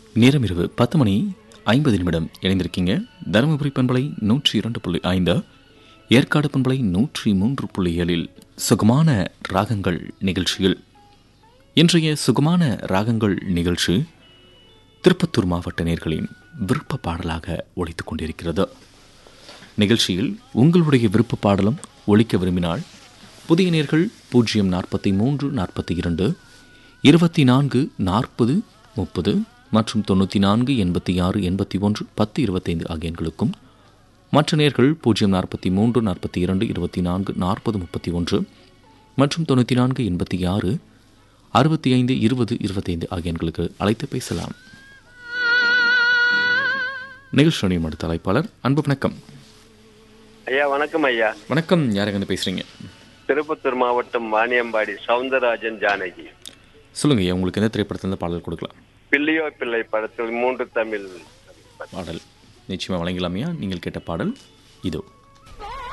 நேரம் இரவு பத்து மணி ஐம்பது நிமிடம் இணைந்திருக்கீங்க தருமபுரி பண்பலை நூற்றி இரண்டு புள்ளி ஐந்து ஏற்காடு பண்பலை நூற்றி மூன்று புள்ளி ஏழில் சுகமான ராகங்கள் நிகழ்ச்சியில் இன்றைய சுகமான ராகங்கள் நிகழ்ச்சி திருப்பத்தூர் மாவட்ட நேர்களின் விருப்ப பாடலாக ஒழித்துக் கொண்டிருக்கிறது நிகழ்ச்சியில் உங்களுடைய விருப்ப பாடலும் ஒழிக்க விரும்பினால் புதிய நேர்கள் பூஜ்ஜியம் நாற்பத்தி மூன்று நாற்பத்தி இரண்டு இருபத்தி நான்கு நாற்பது முப்பது மற்றும் தொண்ணூற்றி நான்கு எண்பத்தி ஆறு எண்பத்தி ஒன்று பத்து இருபத்தைந்து ஆகிய எண்களுக்கும் மற்ற நேர்கள் பூஜ்ஜியம் நாற்பத்தி மூன்று நாற்பத்தி இரண்டு இருபத்தி நான்கு நாற்பது முப்பத்தி ஒன்று மற்றும் தொண்ணூற்றி நான்கு எண்பத்தி ஆறு அறுபத்தி ஐந்து இருபது இருபத்தைந்து ஆகிய எண்களுக்கு அழைத்து பேசலாம் நிகழ்ச்சியுடைய அடுத்த அழைப்பாளர் அன்பு வணக்கம் ஐயா வணக்கம் ஐயா வணக்கம் யாருங்க பேசுறீங்க திருப்பத்தூர் மாவட்டம் வாணியம்பாடி சவுந்தரராஜன் ஜானகி சொல்லுங்க ஐயா உங்களுக்கு எந்த திரைப்படத்திலிருந்து பாடல் கொடுக்கலாம் பிள்ளையோ பிள்ளை படத்தில் மூன்று தமிழ் பாடல் நிச்சயமாக வழங்கலாமையா நீங்கள் கேட்ட பாடல் இதோ